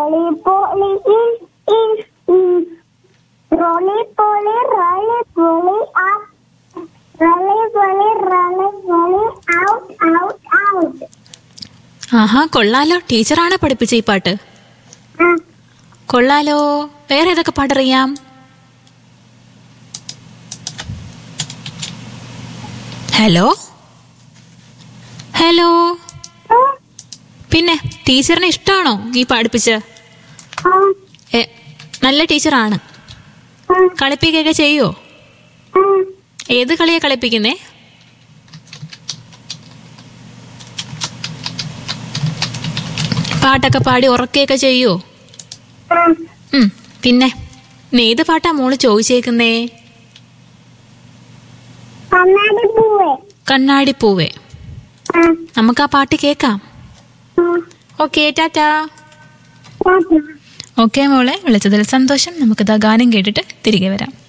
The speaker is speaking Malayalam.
poly poly in in in roly poly roly poly up roly poly roly poly out out out ആഹാ കൊള്ളാലോ ടീച്ചറാണ് പഠിപ്പിച്ച ഈ പാട്ട് ആ കൊള്ളാലോ വേറെ ഏതൊക്കെ പാട്ടറിയാം ഹലോ ഹലോ ആ പിന്നെ ടീച്ചറിനെ ഇഷ്ടമാണോ ഈ പഠിപ്പിച്ച് ആ ഏ, നല്ല ടീച്ചറാണ് ആ കളിപ്പിക്കുകയൊക്കെ ചെയ്യുമോ ആ ഏത് കളിയാ കളിപ്പിക്കുന്നേ പാട്ടൊക്കെ പാടി ഉറക്കുകയൊക്കെ ചെയ്യുമോ ആ ഉം, പിന്നെ ഇന്ന് ഏത് പാട്ടാ മോള് ചോദിച്ചേക്കുന്നേ കണ്ണാടി പൂവേ കണ്ണാടിപ്പൂവേ ആ നമുക്ക് ആ പാട്ട് കേൾക്കാം ആ ഓക്കെ ടാറ്റാ ടാറ്റാ ഓക്കെ മോളെ വിളിച്ചതിൽ സന്തോഷം നമുക്കിതാ ഗാനം കേട്ടിട്ട് തിരികെ വരാം